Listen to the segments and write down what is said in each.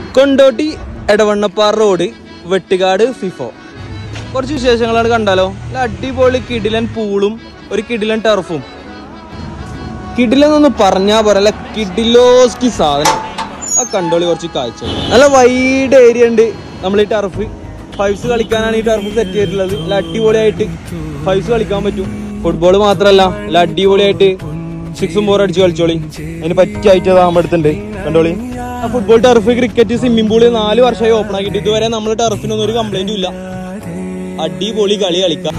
Kondotty Edavannappara road Vettukad Fifo കുറച്ച് വിശേഷങ്ങളാണ് കണ്ടാലോ നല്ല അടിപൊളി കിടിലൻ പൂളും ഒരു കിടിലൻ ടർഫും കിടിലെന്നൊന്ന് പറഞ്ഞാ പോരല്ല കിഡിലോസ്കി സാധനം ആ കണ്ടോളി കുറച്ച് കാഴ്ച നല്ല വൈഡ് ഏരിയ ഉണ്ട് നമ്മൾ ഈ ടർഫ് ഫൈവ്സ് കളിക്കാനാണ് ഈ ടർഫ് സെറ്റ് ചെയ്തിട്ടുള്ളത് നല്ല അടിപൊളിയായിട്ട് ഫൈവ്സ് കളിക്കാൻ പറ്റും ഫുട്ബോൾ മാത്രല്ല നല്ല അടിപൊളിയായിട്ട് സിക്സും ഫോർ അടിച്ച് കളിച്ചോളി അതിന് പറ്റിയായിട്ട് നമ്മുടെ അടുത്തുണ്ട് കണ്ടോളി ആ football turf cricket swimming pool നാല് വർഷമായി ഓപ്പൺ ആക്കിയിട്ട് ഇതുവരെ നമ്മൾ ടർഫിനൊന്നും ഒരു കംപ്ലൈന്റും ഇല്ല അടിപൊളി കളി കളിക്കാം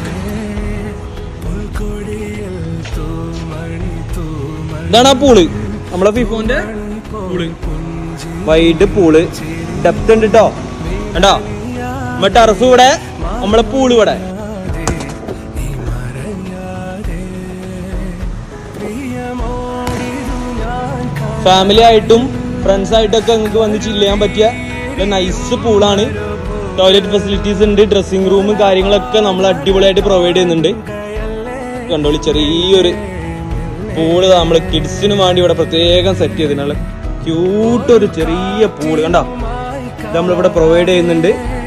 ഇതാണ് ആ പൂള് നമ്മളെ ഫിഫോന്റെ പൂള് വൈഡ് പൂള് ഡെപ്ത് ഉണ്ട് കേട്ടോ കണ്ടോ നമ്മ ടർഫ് ഇവിടെ നമ്മളെ പൂള് ഇവിടെ ഫാമിലി ആയിട്ടും ഫ്രണ്ട്സ് ആയിട്ടൊക്കെ നിങ്ങൾക്ക് വന്ന് ചില്ല് ചെയ്യാൻ പറ്റിയ നൈസ് പൂളാണ് ടോയ്ലറ്റ് ഫെസിലിറ്റീസ് ഉണ്ട് ഡ്രസ്സിംഗ് റൂം കാര്യങ്ങളൊക്കെ നമ്മൾ അടിപൊളിയായിട്ട് പ്രൊവൈഡ് ചെയ്യുന്നുണ്ട് കണ്ടോളി ചെറിയൊരു പൂള് നമ്മൾ കിഡ്സിന് വേണ്ടി ഇവിടെ പ്രത്യേകം സെറ്റ് ചെയ്തിട്ടുള്ള ക്യൂട്ട് ഒരു ചെറിയ പൂള് കണ്ടോ ഇത് നമ്മളിവിടെ പ്രൊവൈഡ് ചെയ്യുന്നുണ്ട്